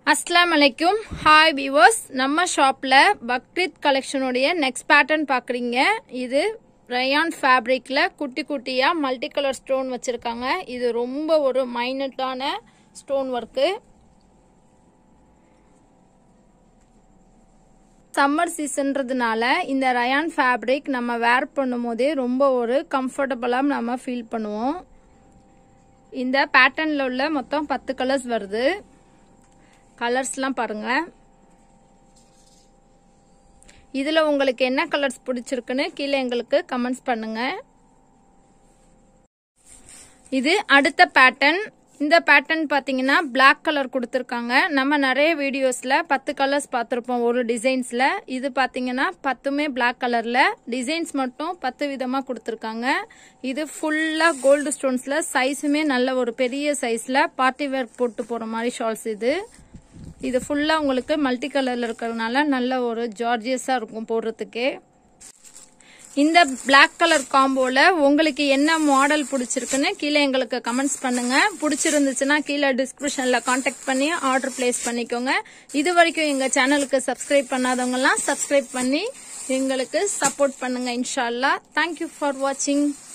அஸ்லாம் அலைக்கும் hi viewers நம்ம ஷாப்பில் பக்ரீத் கலெக்ஷனுடைய நெக்ஸ்ட் பேட்டர்ன் பார்க்குறீங்க இது ரயான் ஃபேப்ரிக்கில் குட்டி குட்டியாக மல்டி கலர் ஸ்டோன் வச்சுருக்காங்க இது ரொம்ப ஒரு மைனட்டான ஸ்டோன் ஒர்க்கு சம்மர் சீசன்றதுனால இந்த ரயான் ஃபேப்ரிக் நம்ம வேர் பண்ணும்போதே ரொம்ப ஒரு கம்ஃபர்டபுளாக நம்ம ஃபீல் பண்ணுவோம் இந்த பேட்டர்னில் உள்ள மொத்தம் பத்து கலர்ஸ் வருது கலர்ஸ்லாம் பாருங்க இதில் உங்களுக்கு என்ன கலர்ஸ் பிடிச்சிருக்குன்னு கீழே எங்களுக்கு கமெண்ட்ஸ் பண்ணுங்க இது அடுத்த பேட்டர்ன் இந்த பேட்டர்ன் பார்த்தீங்கன்னா பிளாக் கலர் கொடுத்துருக்காங்க நம்ம நிறைய வீடியோஸில் பத்து கலர்ஸ் பார்த்துருப்போம் ஒரு டிசைன்ஸில் இது பார்த்தீங்கன்னா பத்துமே பிளாக் கலரில் டிசைன்ஸ் மட்டும் பத்து விதமாக கொடுத்துருக்காங்க இது ஃபுல்லாக கோல்டு ஸ்டோன்ஸில் சைஸுமே நல்ல ஒரு பெரிய சைஸில் பார்ட்டி வேர் போட்டு போகிற மாதிரி ஷால்ஸ் இது இது ஃபுல்லாக உங்களுக்கு மல்டி கலரில் இருக்கிறதுனால நல்ல ஒரு ஜார்ஜியஸாக இருக்கும் போடுறதுக்கே இந்த பிளாக் கலர் காம்போவில் உங்களுக்கு என்ன மாடல் பிடிச்சிருக்குன்னு கீழே எங்களுக்கு கமெண்ட்ஸ் பண்ணுங்க பிடிச்சிருந்துச்சுன்னா கீழே டிஸ்கிரிப்ஷனில் காண்டாக்ட் பண்ணி ஆர்டர் பிளேஸ் பண்ணிக்கோங்க இது வரைக்கும் எங்கள் சேனலுக்கு சப்ஸ்கிரைப் பண்ணாதவங்கலாம் சப்ஸ்கிரைப் பண்ணி எங்களுக்கு சப்போர்ட் பண்ணுங்க இன்ஷால்லா தேங்க்யூ ஃபார் வாட்சிங்